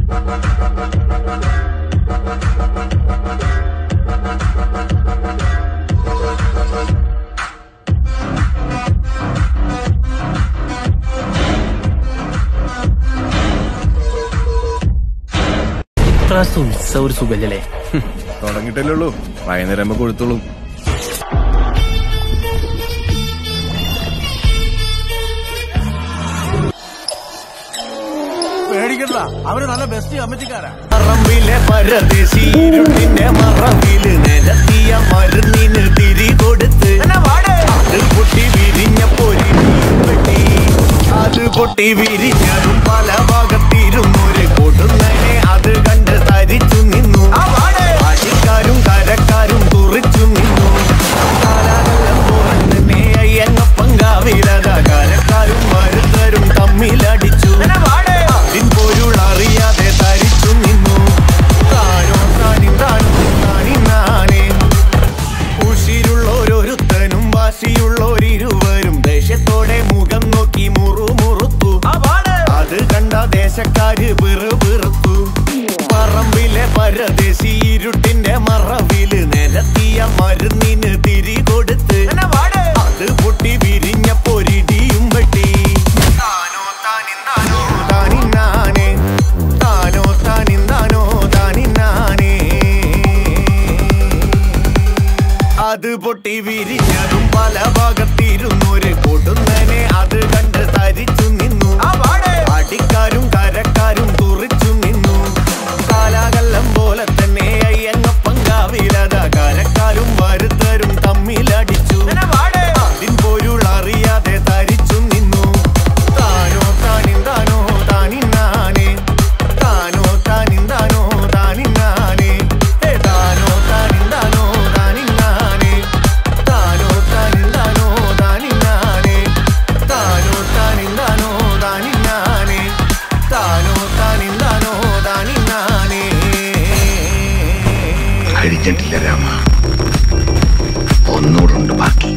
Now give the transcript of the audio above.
ഇത്ര സുൽസ ഒരു സുഖല്ലേ തുടങ്ങിട്ടല്ലേ ഉള്ളൂ വൈകുന്നേരം ആകുമ്പോ കൊടുത്തോളൂ പേടിക്കണ്ട അവര് നല്ല ബെസ്റ്റ് കമ്മിറ്റിക്കാരാ പറമ്പിലെ പരദേശി ഇരുട്ടിന്റെ മറവില് നിരത്തിയ മരുന്നിന് തിരി കൊടുത്ത് അത് പൊട്ടി വിരിഞ്ഞ പൊരി പെട്ടി അത് പൊട്ടി വിരിഞ്ഞതും പല ഭാഗത്തിരുന്നൊരു കൊടുന്നനെ അത് കണ്ട് തരിച്ചു നിന്നു അടിക്കാരും കരക്കാരും തുറിച്ചു നിന്നു കാലാകാലം പോലെ തന്നെ അയ്യങ്ങപ്പം കാവിലത കരക്കാരും മരുത്തരും തമ്മിലടിച്ചു അതിൻ പൊരുൾ അറിയാതെ തരിച്ചു നിന്നു താനോ താനി താനോ താനി നാനേ ഉശിരുള്ളോരൊരുത്തനും വാശിയുള്ളോരിരുവരും ദേഷ്യത്തോടെ മുഖം നോക്കി മുറുമുറുത്തു അത് കണ്ട ദേശക്കാര് വെറു വെറുത്തു പറമ്പിലെ പരദേശി ഇരുട്ടിന്റെ മറവില് നിരത്തിയ മരുന്നിന് തിരി കൊടുത്ത് അത് പൊട്ടി വിരിഞ്ഞ പൊരിടിയും വെട്ടി താനോ താനിന്നാനോ താനിന്നാനേ താനോ താനിന്നാനോ താനിന്നാനേ അത് പൊട്ടി വിരിഞ്ഞതും പല ഭാഗത്തിരുന്നൊരു കൊടുന്നനെ അത് കണ്ട് തരിച്ചു നിന്നു അടിക്കാരും കരക്കാരും തുറിച്ചു നിന്നു കാലാകല്ലം പോലെ തന്നെ അയ്യങ്ങപ്പം കാവിലത കരക്കാരും വരുത്തരും തമ്മിലടിച്ചു അതിൻ പൊരുൾ അറിയാതെ തരിച്ചു നിന്നു താനോ താനിന്താനോ താനിന്നാനേ താനോ താനിന്താനോ താനിന്നാനേ ഏ താനോ താനിന്താനോ താനിന്നാനേ താനോ താനിന്താനോ താനിന്നാനേ താനോ താനിന്താനോ താനിന്നാനേ താനോ താനിന്താനോ താനിന്നാനേ കഴിഞ്ഞിട്ടില്ല രാമ ഒന്നുകൂടുണ്ട് ബാക്കി